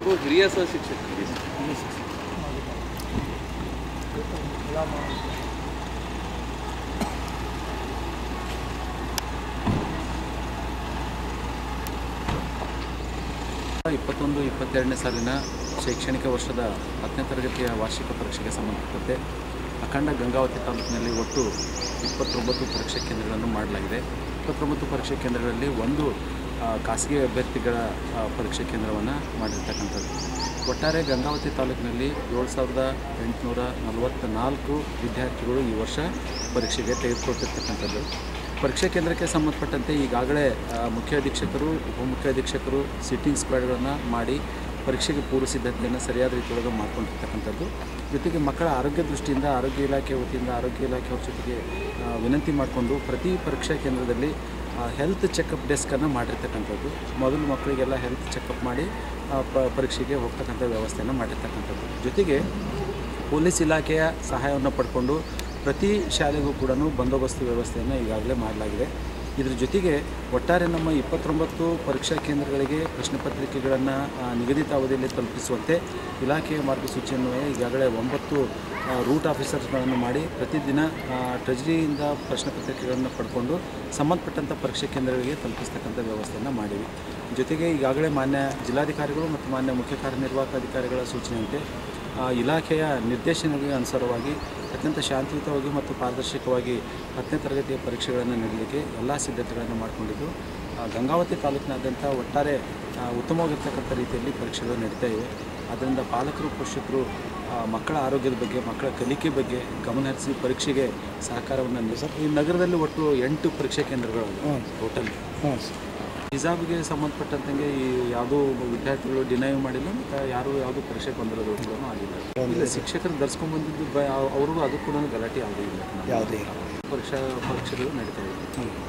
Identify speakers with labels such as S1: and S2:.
S1: ಹಾಗೂ ಹಿರಿಯ ಸಹ ಶಿಕ್ಷಕರಿಗೆ
S2: ಇಪ್ಪತ್ತೊಂದು ಇಪ್ಪತ್ತೆರಡನೇ ಸಾಲಿನ ಶೈಕ್ಷಣಿಕ ವರ್ಷದ ಹತ್ತನೇ ತರಗತಿಯ ವಾರ್ಷಿಕ ಪರೀಕ್ಷೆಗೆ ಸಂಬಂಧಪಟ್ಟಂತೆ ಅಖಂಡ ಗಂಗಾವತಿ ತಾಲೂಕಿನಲ್ಲಿ ಒಟ್ಟು ಇಪ್ಪತ್ತೊಂಬತ್ತು ಪರೀಕ್ಷಾ ಕೇಂದ್ರಗಳನ್ನು ಮಾಡಲಾಗಿದೆ ಇಪ್ಪತ್ತೊಂಬತ್ತು ಪರೀಕ್ಷಾ ಕೇಂದ್ರಗಳಲ್ಲಿ ಒಂದು ಆ, ಖಾಸಗಿ ಅಭ್ಯರ್ಥಿಗಳ ಆ, ಪರೀಕ್ಷಾ ಕೇಂದ್ರವನ್ನು ಮಾಡಿರ್ತಕ್ಕಂಥದ್ದು ಒಟ್ಟಾರೆ ಗಂಗಾವತಿ ತಾಲೂಕಿನಲ್ಲಿ ಏಳು ಸಾವಿರದ ಎಂಟುನೂರ ನಲವತ್ತ ನಾಲ್ಕು ವಿದ್ಯಾರ್ಥಿಗಳು ಈ ವರ್ಷ ಪರೀಕ್ಷೆಗೆ ತೆಗೆದುಕೊಳ್ತಿರ್ತಕ್ಕಂಥದ್ದು ಪರೀಕ್ಷಾ ಕೇಂದ್ರಕ್ಕೆ ಸಂಬಂಧಪಟ್ಟಂತೆ ಈಗಾಗಲೇ ಆ, ಮುಖ್ಯ ಅಧೀಕ್ಷಕರು ಉಪಮುಖ್ಯ ಅಧೀಕ್ಷಕರು ಸಿಟ್ಟಿಂಗ್ ಸ್ಕ್ವಾಡ್ಗಳನ್ನು ಮಾಡಿ ಪರೀಕ್ಷೆಗೆ ಪೂರ್ವ ಸಿದ್ಧತೆಯನ್ನು ಸರಿಯಾದ ರೀತಿಯೊಳಗೆ ಮಾಡ್ಕೊಂಡಿರ್ತಕ್ಕಂಥದ್ದು ಜೊತೆಗೆ ಮಕ್ಕಳ ಆರೋಗ್ಯ ದೃಷ್ಟಿಯಿಂದ ಆರೋಗ್ಯ ಇಲಾಖೆ ವತಿಯಿಂದ ಆರೋಗ್ಯ ಇಲಾಖೆಯವ್ರ ಜೊತೆಗೆ ಆ, ವಿನಂತಿ ಮಾಡಿಕೊಂಡು ಪ್ರತಿ ಪರೀಕ್ಷಾ ಕೇಂದ್ರದಲ್ಲಿ ಹೆಲ್ತ್ ಚೆಕಪ್ ಡೆಸ್ಕನ್ನು ಮಾಡಿರ್ತಕ್ಕಂಥದ್ದು ಮೊದಲು ಮಕ್ಕಳಿಗೆಲ್ಲ ಹೆಲ್ತ್ ಚೆಕಪ್ ಮಾಡಿ ಆ, ಪ ಪರೀಕ್ಷೆಗೆ ಹೋಗ್ತಕ್ಕಂಥ ವ್ಯವಸ್ಥೆಯನ್ನು ಮಾಡಿರ್ತಕ್ಕಂಥದ್ದು ಜೊತೆಗೆ ಪೊಲೀಸ್ ಇಲಾಖೆಯ ಸಹಾಯವನ್ನು ಪಡ್ಕೊಂಡು ಪ್ರತಿ ಶಾಲೆಗೂ ಕೂಡ ಬಂದೋಬಸ್ತ್ ವ್ಯವಸ್ಥೆಯನ್ನು ಈಗಾಗಲೇ ಮಾಡಲಾಗಿದೆ ಇದ್ರ ಜೊತೆಗೆ ಒಟ್ಟಾರೆ ನಮ್ಮ ಇಪ್ಪತ್ತೊಂಬತ್ತು ಪರೀಕ್ಷಾ ಕೇಂದ್ರಗಳಿಗೆ ಪ್ರಶ್ನೆ ಪತ್ರಿಕೆಗಳನ್ನು ನಿಗದಿತ ಅವಧಿಯಲ್ಲಿ ತಲುಪಿಸುವಂತೆ ಇಲಾಖೆಯ ಮಾರ್ಗಸೂಚಿಯನ್ನು ಈಗಾಗಲೇ ಒಂಬತ್ತು ಆ, ರೂಟ್ ಆಫೀಸರ್ಸ್ಗಳನ್ನು ಮಾಡಿ ಪ್ರತಿದಿನ ಆ, ಟ್ರೆಜರಿಯಿಂದ ಪ್ರಶ್ನೆ ಪತ್ರಿಕೆಗಳನ್ನು ಪಡ್ಕೊಂಡು ಸಂಬಂಧಪಟ್ಟಂಥ ಪರೀಕ್ಷಾ ಕೇಂದ್ರಗಳಿಗೆ ತಲುಪಿಸ್ತಕ್ಕಂಥ ವ್ಯವಸ್ಥೆಯನ್ನು ಮಾಡಿವಿ ಜೊತೆಗೆ ಈಗಾಗಲೇ ಮಾನ್ಯ ಜಿಲ್ಲಾಧಿಕಾರಿಗಳು ಮತ್ತು ಮಾನ್ಯ ಮುಖ್ಯ ಕಾರ್ಯನಿರ್ವಾಹಕ ಅಧಿಕಾರಿಗಳ ಸೂಚನೆಯಂತೆ ಆ, ಇಲಾಖೆಯ ನಿರ್ದೇಶನಗಳಿಗೆ ಅನುಸಾರವಾಗಿ ಅತ್ಯಂತ ಶಾಂತಿಯುತವಾಗಿ ಮತ್ತು ಪಾರದರ್ಶಕವಾಗಿ ಹತ್ತನೇ ತರಗತಿಯ ಪರೀಕ್ಷೆಗಳನ್ನು ನೀಡಲಿಕ್ಕೆ ಎಲ್ಲ ಸಿದ್ಧತೆಗಳನ್ನು ಮಾಡಿಕೊಂಡಿದ್ದು ಆ, ಗಂಗಾವತಿ ತಾಲೂಕಿನಾದ್ಯಂತ ಒಟ್ಟಾರೆ ಆ, ಉತ್ತಮವಾಗಿರ್ತಕ್ಕಂಥ ರೀತಿಯಲ್ಲಿ ಪರೀಕ್ಷೆಗಳು ನಡೀತಾ ಇವೆ ಆದ್ದರಿಂದ ಪಾಲಕರು ಪೋಷಕರು ಆ, ಮಕ್ಕಳ ಆರೋಗ್ಯದ ಬಗ್ಗೆ ಮಕ್ಕಳ ಕಲಿಕೆ ಬಗ್ಗೆ ಗಮನ ಹರಿಸಿ ಪರೀಕ್ಷೆಗೆ ಸಹಕಾರವನ್ನು ನೀಡಿ ಈ ನಗರದಲ್ಲಿ ಒಟ್ಟು ಎಂಟು ಪರೀಕ್ಷಾ ಕೇಂದ್ರಗಳು ಟೋಟಲ್ ಹಿಜಾಬ್ಗೆ ಸಂಬಂಧಪಟ್ಟಂತೆ ಈ ಯಾವುದೋ ವಿದ್ಯಾರ್ಥಿಗಳು ಡಿನೈ ಮಾಡಿಲ್ಲ ಮತ್ತು ಯಾರು ಯಾವುದೂ ಪರೀಕ್ಷೆಗೆ ಬಂದಿರೋದು ಕೂಡ ಆಗಿಲ್ಲ ಇಲ್ಲ ಶಿಕ್ಷಕರು ಧರಿಸ್ಕೊಂಡ್ ಬಂದಿದ್ದು ಬ ಅವ್ರಿಗೂ ಅದು ಕೂಡ ಗಲಾಟೆ ಯಾವುದೂ ಇಲ್ಲ
S3: ಯಾವುದೇ
S2: ಪರೀಕ್ಷಾ ಪರೀಕ್ಷೆಗಳು ನಡೀತಾ ಇದೆ